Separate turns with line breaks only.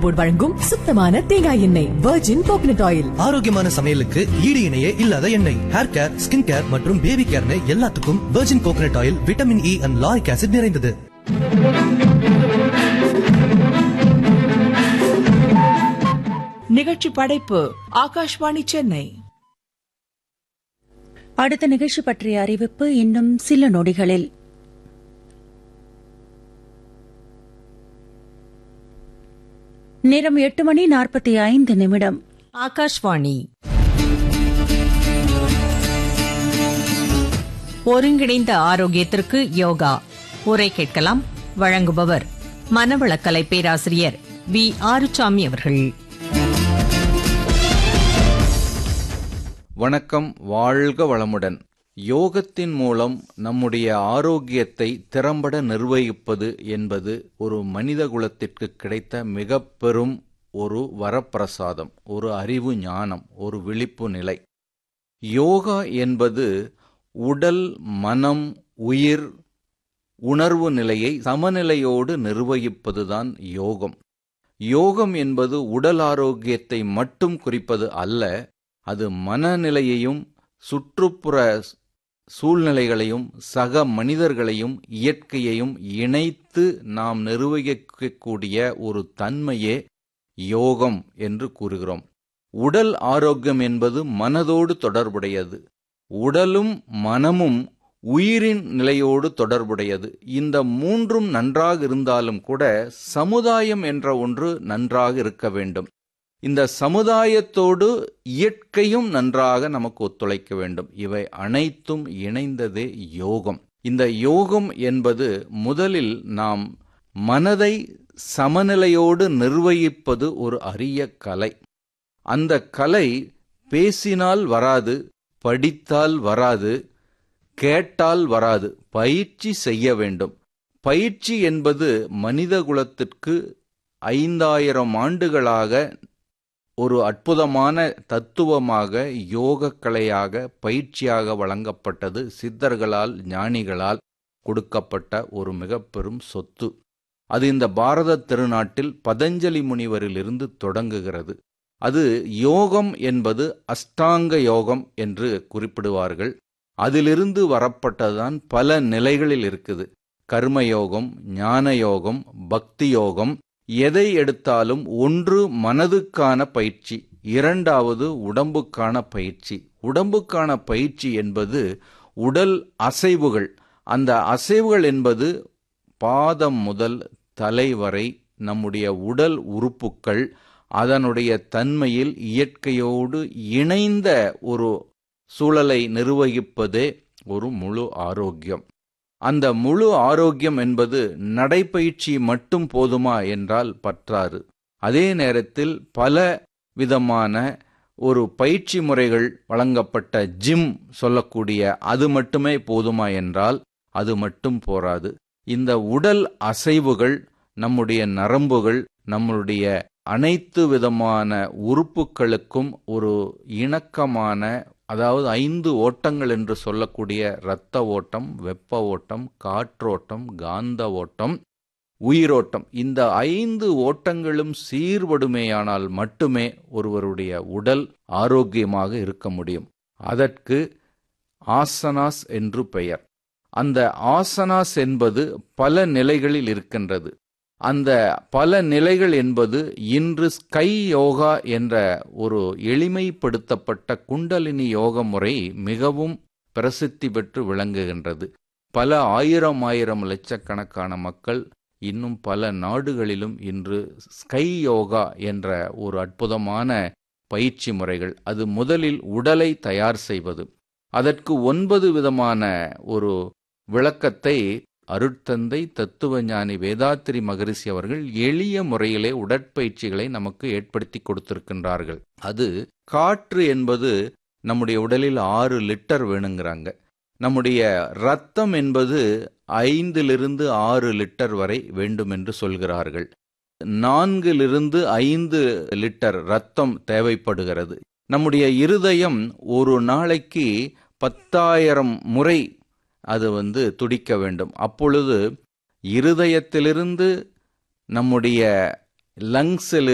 board வழங்கும் சுத்தமான தேங்காய் எண்ணெய் வெர்ஜின் கோகனட் ஆயில்
ஆரோக்கியமான சமையலுக்கு ஈடு இணையே இல்லாத எண்ணெய் ஹேர் கேர் ஸ்கின் கேர் மற்றும் பேபி கேர்னு எல்லாத்துக்கும் virgin coconut oil vitamin E and lauric acid நிறைந்தது
நிகழ்ச்சி படைப்பு ஆகாஷ்வாணி சென்னை
அடுத்த நிகழ்ச்சி பற்றிய அறிவிப்பு இன்னும் சில நொடிகளில் நேரம் எட்டு மணி நாற்பத்தி ஐந்து நிமிடம்
ஆகாஷ்வாணி ஒருங்கிணைந்த ஆரோக்கியத்திற்கு யோகா உரை கேட்கலாம் வழங்குபவர் மனவளக்கலை பேராசிரியர் வி ஆறுசாமி அவர்கள்
வணக்கம் வாழ்க வளமுடன் யோகத்தின் மூலம் நம்முடைய ஆரோக்கியத்தை திறம்பட நிர்வகிப்பது என்பது ஒரு மனித குலத்திற்கு கிடைத்த மிக பெரும் ஒரு வரப்பிரசாதம் ஒரு அறிவு ஞானம் ஒரு விழிப்பு நிலை யோகா என்பது உடல் மனம் உயிர் உணர்வு நிலையை சமநிலையோடு நிர்வகிப்பதுதான் யோகம் யோகம் என்பது உடல் ஆரோக்கியத்தை மட்டும் குறிப்பது அல்ல அது மனநிலையையும் சுற்றுப்புற சூழ்நிலைகளையும் சக மனிதர்களையும் இயற்கையையும் இணைத்து நாம் நிர்வகிக்கக்கூடிய ஒரு தன்மையே யோகம் என்று கூறுகிறோம் உடல் ஆரோக்கியம் என்பது மனதோடு தொடர்புடையது உடலும் மனமும் உயிரின் நிலையோடு தொடர்புடையது இந்த மூன்றும் நன்றாக இருந்தாலும் கூட சமுதாயம் என்ற ஒன்று நன்றாக இருக்க வேண்டும் இந்த சமுதாயத்தோடு இயற்கையும் நன்றாக நமக்கு ஒத்துழைக்க வேண்டும் இவை அனைத்தும் இணைந்ததே யோகம் இந்த யோகம் என்பது முதலில் நாம் மனதை சமநிலையோடு நிர்வகிப்பது ஒரு அரிய கலை அந்த கலை பேசினால் வராது படித்தால் வராது கேட்டால் வராது பயிற்சி செய்ய வேண்டும் பயிற்சி என்பது மனித குலத்திற்கு ஐந்தாயிரம் ஆண்டுகளாக ஒரு அற்புதமான தத்துவமாக யோக கலையாக பயிற்சியாக வழங்கப்பட்டது சித்தர்களால் ஞானிகளால் கொடுக்கப்பட்ட ஒரு மிக பெரும் சொத்து அது இந்த பாரத திருநாட்டில் பதஞ்சலி முனிவரிலிருந்து தொடங்குகிறது அது யோகம் என்பது அஷ்டாங்க யோகம் என்று குறிப்பிடுவார்கள் அதிலிருந்து வரப்பட்டதுதான் பல நிலைகளில் இருக்குது கர்மயோகம் ஞான யோகம் பக்தி யோகம் எதை எடுத்தாலும் ஒன்று மனதுக்கான பயிற்சி இரண்டாவது உடம்புக்கான பயிற்சி உடம்புக்கான பயிற்சி என்பது உடல் அசைவுகள் அந்த அசைவுகள் என்பது பாதம் முதல் தலை வரை நம்முடைய உடல் உறுப்புக்கள் அதனுடைய தன்மையில் இயற்கையோடு இணைந்த ஒரு சூழலை நிர்வகிப்பதே ஒரு முழு ஆரோக்கியம் அந்த முழு ஆரோக்கியம் என்பது நடைப்பயிற்சி மட்டும் போதுமா என்றால் பற்றாது அதே நேரத்தில் பல விதமான ஒரு பயிற்சி முறைகள் வழங்கப்பட்ட ஜிம் சொல்லக்கூடிய அது மட்டுமே போதுமா என்றால் அது மட்டும் போராது இந்த உடல் அசைவுகள் நம்முடைய நரம்புகள் நம்முடைய அனைத்து விதமான உறுப்புகளுக்கும் ஒரு இணக்கமான அதாவது ஐந்து ஓட்டங்கள் என்று சொல்லக்கூடிய இரத்த ஓட்டம் வெப்ப ஓட்டம் காற்றோட்டம் காந்த ஓட்டம் உயிரோட்டம் இந்த ஐந்து ஓட்டங்களும் சீர்படுமேயானால் மட்டுமே ஒருவருடைய உடல் ஆரோக்கியமாக இருக்க முடியும் அதற்கு ஆசனாஸ் என்று பெயர் அந்த ஆசனாஸ் என்பது பல நிலைகளில் இருக்கின்றது அந்த பல நிலைகள் என்பது இன்று ஸ்கை யோகா என்ற ஒரு எளிமைப்படுத்தப்பட்ட குண்டலினி யோக முறை மிகவும் பிரசித்தி பெற்று விளங்குகின்றது பல ஆயிரம் ஆயிரம் லட்சக்கணக்கான மக்கள் இன்னும் பல நாடுகளிலும் இன்று ஸ்கை யோகா என்ற ஒரு அற்புதமான பயிற்சி முறைகள் அது முதலில் உடலை தயார் செய்வது அதற்கு ஒன்பது விதமான ஒரு விளக்கத்தை அருட்தந்தை தத்துவஞானி வேதாத்திரி மகரிஷி அவர்கள் எளிய முறையிலே உடற்பயிற்சிகளை நமக்கு ஏற்படுத்தி கொடுத்திருக்கின்றார்கள் அது காற்று என்பது நம்முடைய உடலில் ஆறு லிட்டர் வேணுங்கிறாங்க நம்முடைய ரத்தம் என்பது ஐந்திலிருந்து ஆறு லிட்டர் வரை வேண்டும் என்று சொல்கிறார்கள் நான்கிலிருந்து ஐந்து லிட்டர் ரத்தம் தேவைப்படுகிறது நம்முடைய இருதயம் ஒரு நாளைக்கு பத்தாயிரம் முறை அது வந்து துடிக்க வேண்டும் அப்பொழுது இருதயத்திலிருந்து நம்முடைய லங்ஸில்